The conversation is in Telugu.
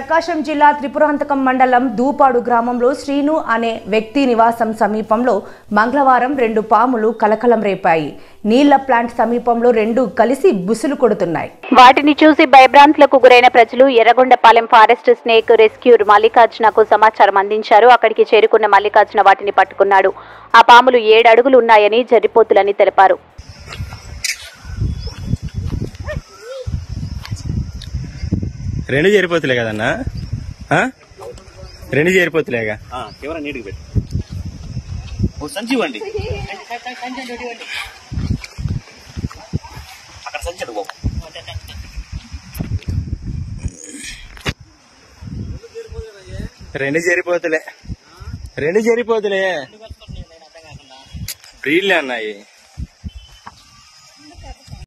ప్రకాశం జిల్లా త్రిపురాంతకం మండలం దూపాడు గ్రామంలో శ్రీను అనే వ్యక్తి నివాసం సమీపంలో మంగళవారం రెండు పాములు కలకలం రేపాయి నీళ్ల ప్లాంట్ సమీపంలో రెండు కలిసి బుసులు కొడుతున్నాయి వాటిని చూసి భయభ్రాంతులకు గురైన ప్రజలు ఎర్రగొండపాలెం ఫారెస్ట్ స్నేక్ రెస్క్యూర్ మల్లికార్జునకు సమాచారం అందించారు అక్కడికి చేరుకున్న మల్లికార్జున వాటిని పట్టుకున్నాడు ఆ పాములు ఏడు అడుగులు ఉన్నాయని జరిపోతులని తెలిపారు రెండు చేరిపోతులే కదన్నా ఆ? రెండు చేరిపోతులేగా కెమెరా నీట్గా పెట్టు ఓ సంచి ఇవ్వండి అక్కడ సంచి అడుగు బాబు. రెండు చేరిపోతులే రెండు చేరిపోతులే బ్రీడ్లే అన్నాయి